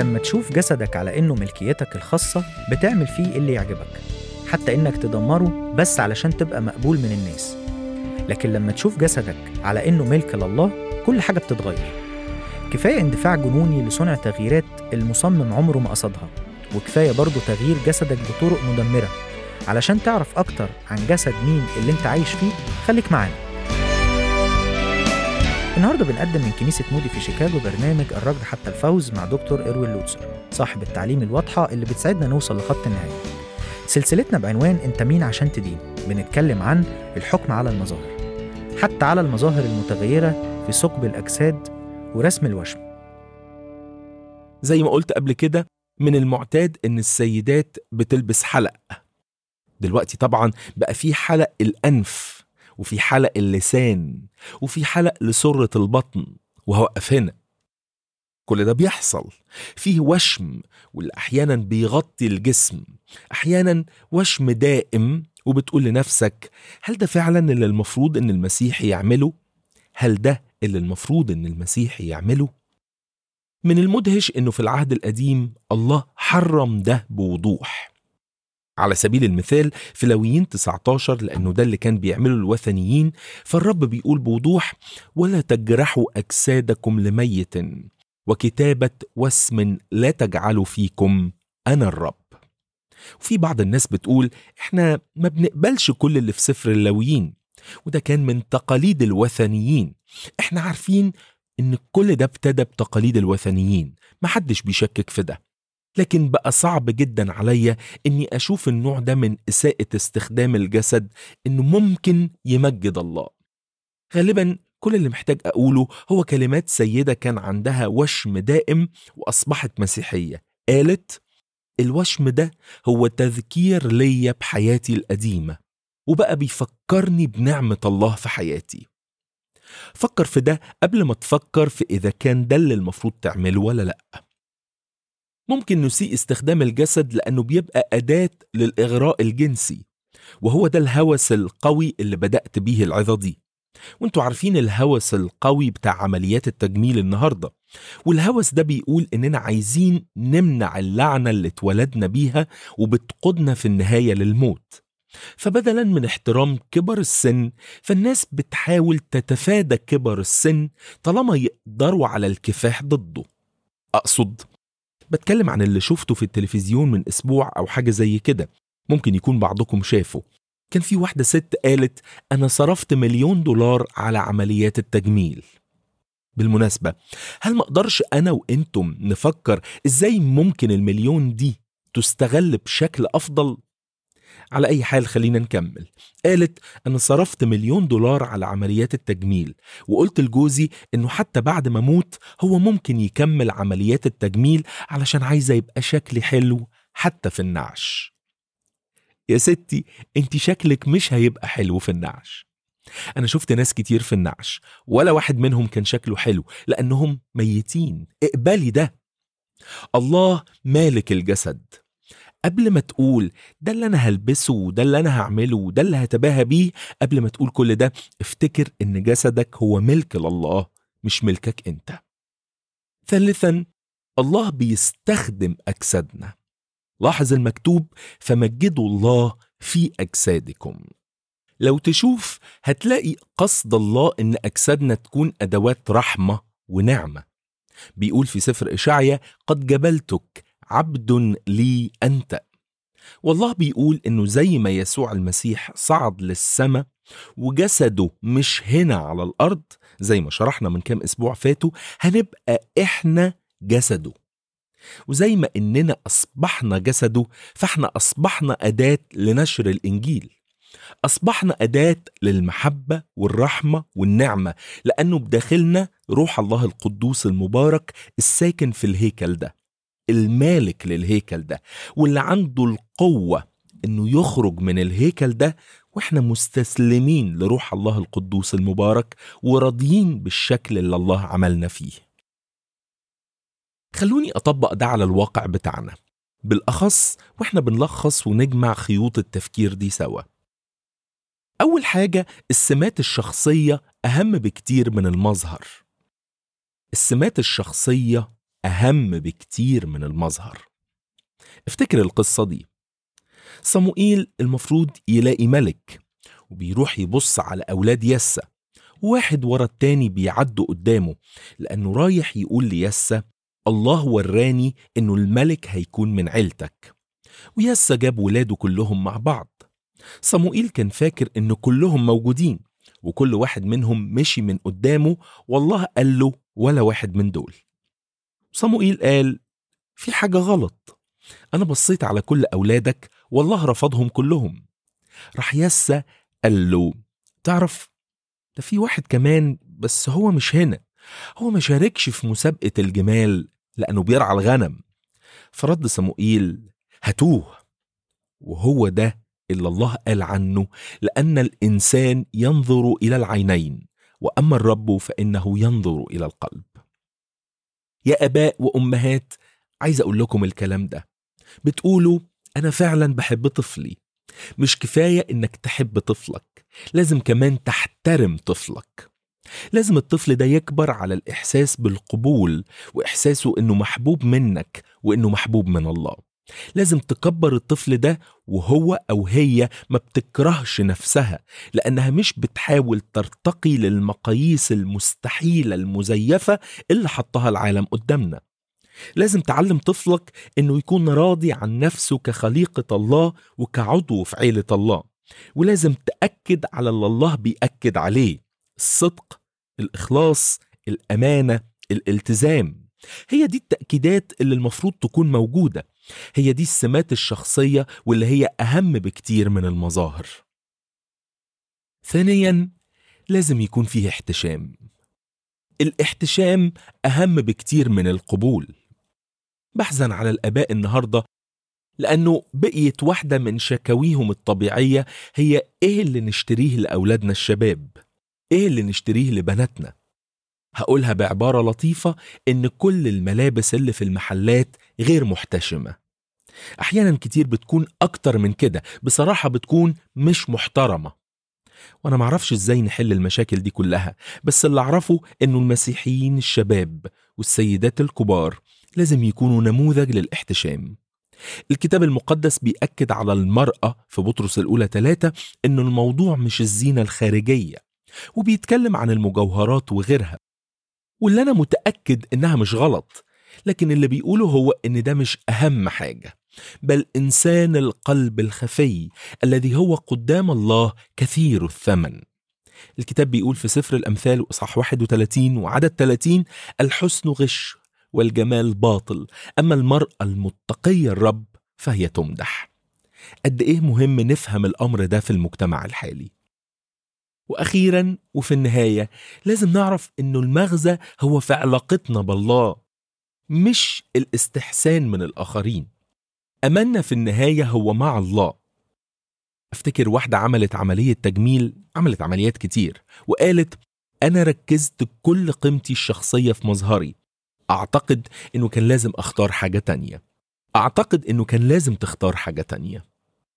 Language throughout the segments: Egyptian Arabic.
لما تشوف جسدك على إنه ملكيتك الخاصة بتعمل فيه اللي يعجبك حتى إنك تدمره بس علشان تبقى مقبول من الناس لكن لما تشوف جسدك على إنه ملك لله كل حاجة بتتغير كفاية اندفاع جنوني لصنع تغييرات المصمم عمره ما قصدها وكفاية برضه تغيير جسدك بطرق مدمرة علشان تعرف أكتر عن جسد مين اللي أنت عايش فيه خليك معانا النهارده بنقدم من كنيسة مودي في شيكاغو برنامج الركض حتى الفوز مع دكتور إروين لوتسر صاحب التعليم الواضحة اللي بتساعدنا نوصل لخط النهاية سلسلتنا بعنوان أنت مين عشان تدين بنتكلم عن الحكم على المظاهر حتى على المظاهر المتغيرة في ثقب الأجساد ورسم الوشم زي ما قلت قبل كده من المعتاد ان السيدات بتلبس حلق دلوقتي طبعا بقى في حلق الانف وفي حلق اللسان وفي حلق لسرة البطن وهوقف هنا كل ده بيحصل فيه وشم واللي احيانا بيغطي الجسم احيانا وشم دائم وبتقول لنفسك هل ده فعلا اللي المفروض ان المسيح يعمله هل ده اللي المفروض ان المسيح يعمله من المدهش انه في العهد القديم الله حرم ده بوضوح على سبيل المثال في لويين 19 لأنه ده اللي كان بيعمله الوثنيين فالرب بيقول بوضوح ولا تجرحوا أجسادكم لميت وكتابة واسم لا تجعلوا فيكم أنا الرب وفي بعض الناس بتقول احنا ما بنقبلش كل اللي في سفر اللاويين وده كان من تقاليد الوثنيين احنا عارفين ان كل ده ابتدى بتقاليد الوثنيين محدش بيشكك في ده لكن بقى صعب جدا عليا اني اشوف النوع ده من اساءة استخدام الجسد انه ممكن يمجد الله غالبا كل اللي محتاج اقوله هو كلمات سيدة كان عندها وشم دائم واصبحت مسيحية قالت الوشم ده هو تذكير ليا بحياتي القديمة وبقى بيفكرني بنعمة الله في حياتي فكر في ده قبل ما تفكر في إذا كان ده اللي المفروض تعمله ولا لأ ممكن نسيء استخدام الجسد لأنه بيبقى أداة للإغراء الجنسي وهو ده الهوس القوي اللي بدأت بيه العظة دي وانتوا عارفين الهوس القوي بتاع عمليات التجميل النهاردة والهوس ده بيقول إننا عايزين نمنع اللعنة اللي اتولدنا بيها وبتقودنا في النهاية للموت فبدلا من احترام كبر السن فالناس بتحاول تتفادى كبر السن طالما يقدروا على الكفاح ضده أقصد بتكلم عن اللي شفته في التلفزيون من أسبوع أو حاجة زي كده ممكن يكون بعضكم شافه كان في واحدة ست قالت أنا صرفت مليون دولار على عمليات التجميل بالمناسبة هل ما اقدرش أنا وإنتم نفكر إزاي ممكن المليون دي تستغل بشكل أفضل على أي حال خلينا نكمل قالت أنا صرفت مليون دولار على عمليات التجميل وقلت لجوزي إنه حتى بعد ما أموت هو ممكن يكمل عمليات التجميل علشان عايزة يبقى شكلي حلو حتى في النعش يا ستي انت شكلك مش هيبقى حلو في النعش أنا شفت ناس كتير في النعش ولا واحد منهم كان شكله حلو لأنهم ميتين اقبلي ده الله مالك الجسد قبل ما تقول ده اللي انا هلبسه وده اللي انا هعمله وده اللي هتباهى بيه قبل ما تقول كل ده افتكر ان جسدك هو ملك لله مش ملكك انت ثالثا الله بيستخدم اجسادنا لاحظ المكتوب فمجدوا الله في اجسادكم لو تشوف هتلاقي قصد الله ان اجسادنا تكون ادوات رحمه ونعمه بيقول في سفر اشعيا قد جبلتك عبد لي انت والله بيقول انه زي ما يسوع المسيح صعد للسماء وجسده مش هنا على الارض زي ما شرحنا من كام اسبوع فاتوا هنبقى احنا جسده وزي ما اننا اصبحنا جسده فاحنا اصبحنا اداه لنشر الانجيل اصبحنا اداه للمحبه والرحمه والنعمه لانه بداخلنا روح الله القدوس المبارك الساكن في الهيكل ده المالك للهيكل ده واللي عنده القوة انه يخرج من الهيكل ده واحنا مستسلمين لروح الله القدوس المبارك وراضيين بالشكل اللي الله عملنا فيه خلوني اطبق ده على الواقع بتاعنا بالاخص واحنا بنلخص ونجمع خيوط التفكير دي سوا اول حاجة السمات الشخصية اهم بكتير من المظهر السمات الشخصية أهم بكتير من المظهر افتكر القصة دي صموئيل المفروض يلاقي ملك وبيروح يبص على أولاد يسا واحد ورا التاني بيعدوا قدامه لأنه رايح يقول ليسا الله وراني إنه الملك هيكون من عيلتك ويسا جاب ولاده كلهم مع بعض صموئيل كان فاكر إن كلهم موجودين وكل واحد منهم مشي من قدامه والله قال له ولا واحد من دول صموئيل قال في حاجة غلط أنا بصيت على كل أولادك والله رفضهم كلهم راح يسا قال له تعرف ده في واحد كمان بس هو مش هنا هو ما شاركش في مسابقة الجمال لأنه بيرعى الغنم فرد صموئيل هاتوه وهو ده اللي الله قال عنه لأن الإنسان ينظر إلى العينين وأما الرب فإنه ينظر إلى القلب يا آباء وأمهات عايز أقول لكم الكلام ده بتقولوا أنا فعلا بحب طفلي مش كفاية إنك تحب طفلك لازم كمان تحترم طفلك لازم الطفل ده يكبر على الإحساس بالقبول وإحساسه إنه محبوب منك وإنه محبوب من الله لازم تكبر الطفل ده وهو أو هي ما بتكرهش نفسها لأنها مش بتحاول ترتقي للمقاييس المستحيلة المزيفة اللي حطها العالم قدامنا لازم تعلم طفلك انه يكون راضي عن نفسه كخليقة الله وكعضو في عيلة الله ولازم تأكد على اللي الله بيأكد عليه الصدق الإخلاص الأمانة الالتزام هي دي التأكيدات اللي المفروض تكون موجودة هي دي السمات الشخصية واللي هي أهم بكتير من المظاهر ثانيا لازم يكون فيه احتشام الاحتشام أهم بكتير من القبول بحزن على الآباء النهاردة لأنه بقيت واحدة من شكاويهم الطبيعية هي إيه اللي نشتريه لأولادنا الشباب إيه اللي نشتريه لبناتنا هقولها بعبارة لطيفة إن كل الملابس اللي في المحلات غير محتشمة أحيانا كتير بتكون أكتر من كده بصراحة بتكون مش محترمة وأنا معرفش إزاي نحل المشاكل دي كلها بس اللي أعرفه إنه المسيحيين الشباب والسيدات الكبار لازم يكونوا نموذج للاحتشام الكتاب المقدس بيأكد على المرأة في بطرس الأولى ثلاثة إنه الموضوع مش الزينة الخارجية وبيتكلم عن المجوهرات وغيرها واللي أنا متأكد إنها مش غلط لكن اللي بيقوله هو إن ده مش أهم حاجة بل إنسان القلب الخفي الذي هو قدام الله كثير الثمن الكتاب بيقول في سفر الأمثال إصحاح 31 وعدد 30 الحسن غش والجمال باطل أما المرأة المتقية الرب فهي تمدح قد إيه مهم نفهم الأمر ده في المجتمع الحالي وأخيرا وفي النهاية لازم نعرف إنه المغزى هو في علاقتنا بالله مش الاستحسان من الآخرين أملنا في النهاية هو مع الله أفتكر واحدة عملت عملية تجميل عملت عمليات كتير وقالت أنا ركزت كل قيمتي الشخصية في مظهري أعتقد إنه كان لازم أختار حاجة تانية أعتقد إنه كان لازم تختار حاجة تانية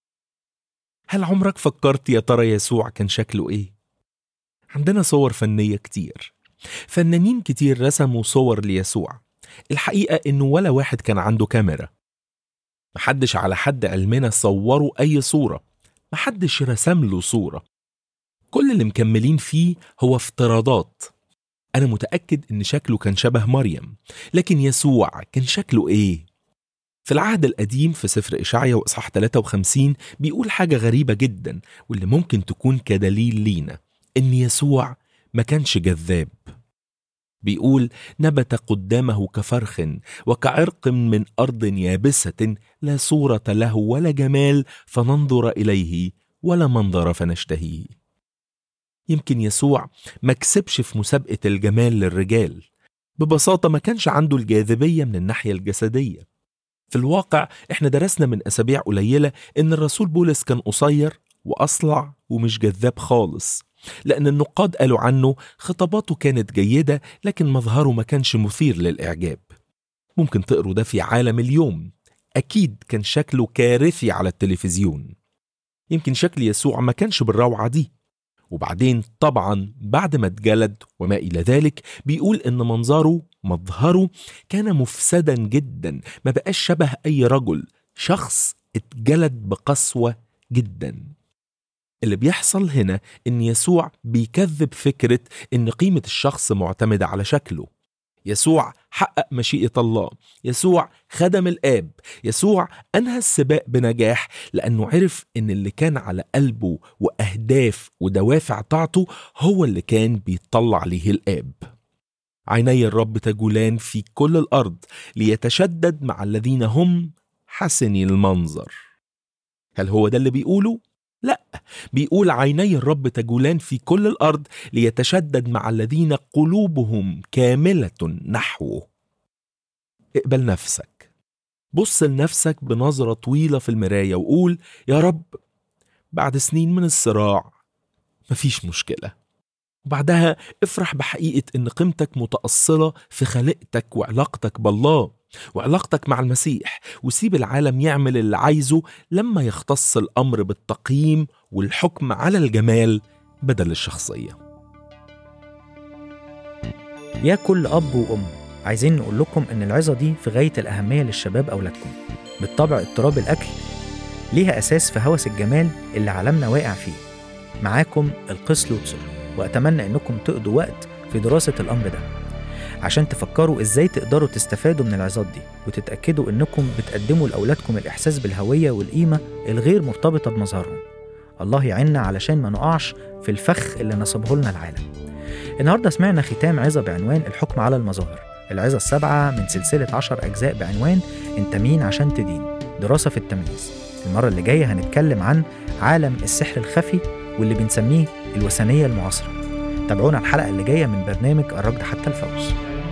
هل عمرك فكرت يا ترى يسوع كان شكله إيه؟ عندنا صور فنية كتير فنانين كتير رسموا صور ليسوع الحقيقة إنه ولا واحد كان عنده كاميرا محدش على حد علمنا صوروا أي صورة محدش رسم له صورة كل اللي مكملين فيه هو افتراضات أنا متأكد إن شكله كان شبه مريم لكن يسوع كان شكله إيه؟ في العهد القديم في سفر إشعيا وإصحاح 53 بيقول حاجة غريبة جدا واللي ممكن تكون كدليل لينا إن يسوع ما كانش جذاب بيقول نبت قدامه كفرخ وكعرق من أرض يابسة لا صورة له ولا جمال فننظر إليه ولا منظر فنشتهيه يمكن يسوع ما كسبش في مسابقة الجمال للرجال ببساطة ما كانش عنده الجاذبية من الناحية الجسدية في الواقع احنا درسنا من أسابيع قليلة إن الرسول بولس كان قصير وأصلع ومش جذاب خالص لأن النقاد قالوا عنه خطاباته كانت جيدة لكن مظهره ما كانش مثير للإعجاب ممكن تقروا ده في عالم اليوم أكيد كان شكله كارثي على التلفزيون يمكن شكل يسوع ما كانش بالروعة دي وبعدين طبعا بعد ما اتجلد وما إلى ذلك بيقول إن منظره مظهره كان مفسدا جدا ما بقاش شبه أي رجل شخص اتجلد بقسوة جدا اللي بيحصل هنا إن يسوع بيكذب فكرة إن قيمة الشخص معتمدة على شكله يسوع حقق مشيئة الله يسوع خدم الآب يسوع أنهى السباق بنجاح لأنه عرف إن اللي كان على قلبه وأهداف ودوافع طاعته هو اللي كان بيطلع ليه الآب عيني الرب تجولان في كل الأرض ليتشدد مع الذين هم حسني المنظر هل هو ده اللي بيقوله؟ لا بيقول عيني الرب تجولان في كل الارض ليتشدد مع الذين قلوبهم كامله نحوه اقبل نفسك بص لنفسك بنظره طويله في المرايه وقول يا رب بعد سنين من الصراع مفيش مشكله وبعدها افرح بحقيقه ان قيمتك متاصله في خلقتك وعلاقتك بالله وعلاقتك مع المسيح وسيب العالم يعمل اللي عايزه لما يختص الامر بالتقييم والحكم على الجمال بدل الشخصيه يا كل أب وأم عايزين نقول لكم إن العظة دي في غاية الأهمية للشباب أولادكم بالطبع اضطراب الأكل ليها أساس في هوس الجمال اللي عالمنا واقع فيه معاكم القس لوتسر وأتمنى إنكم تقضوا وقت في دراسة الأمر ده عشان تفكروا إزاي تقدروا تستفادوا من العظات دي وتتأكدوا إنكم بتقدموا لأولادكم الإحساس بالهوية والقيمة الغير مرتبطة بمظهرهم الله يعيننا علشان ما نقعش في الفخ اللي نصبه لنا العالم النهاردة سمعنا ختام عظة بعنوان الحكم على المظاهر العظة السبعة من سلسلة عشر أجزاء بعنوان أنت مين عشان تدين دراسة في التمييز المرة اللي جاية هنتكلم عن عالم السحر الخفي واللي بنسميه الوثنية المعاصرة تابعونا الحلقة اللي جاية من برنامج الركض حتى الفوز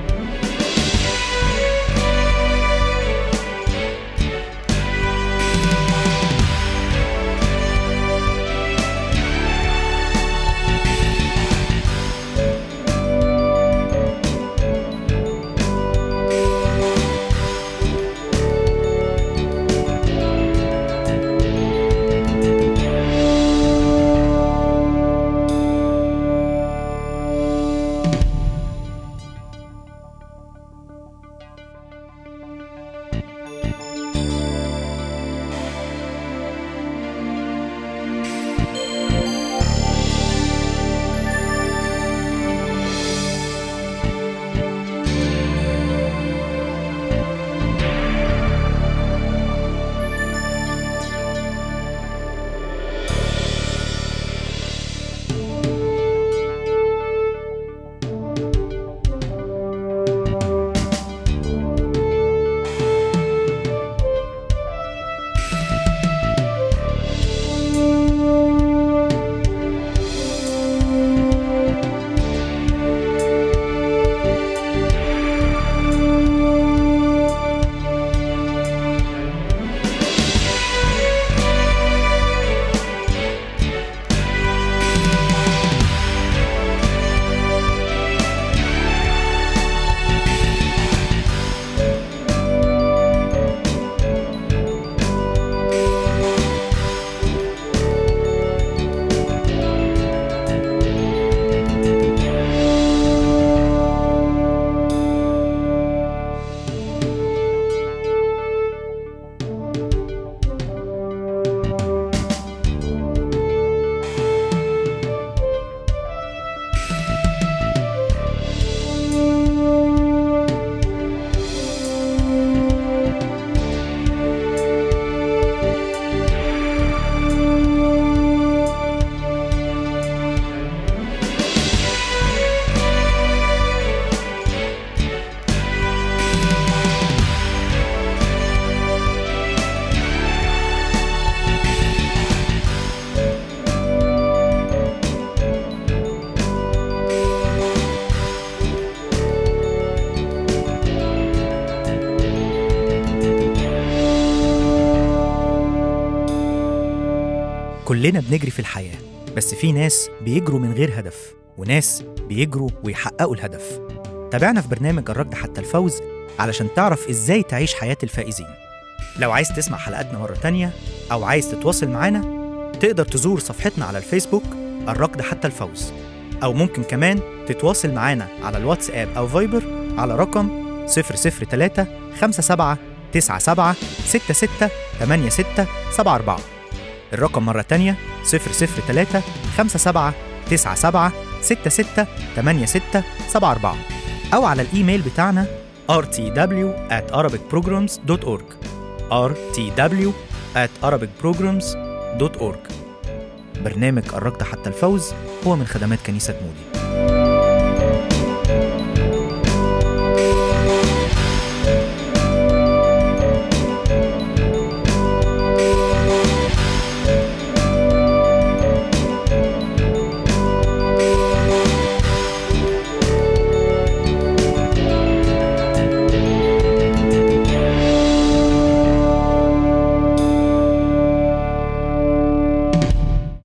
كلنا بنجري في الحياة بس في ناس بيجروا من غير هدف وناس بيجروا ويحققوا الهدف تابعنا في برنامج الركض حتى الفوز علشان تعرف ازاي تعيش حياة الفائزين لو عايز تسمع حلقاتنا مرة تانية أو عايز تتواصل معانا تقدر تزور صفحتنا على الفيسبوك الركض حتى الفوز أو ممكن كمان تتواصل معانا على الواتساب أو فايبر على رقم 003 57 97 66 86 74 الرقم مرة تانية 003 57 97 66 86 74 أو على الإيميل بتاعنا rtw at arabicprograms.org rtw at arabicprograms.org برنامج قربت حتى الفوز هو من خدمات كنيسة مودي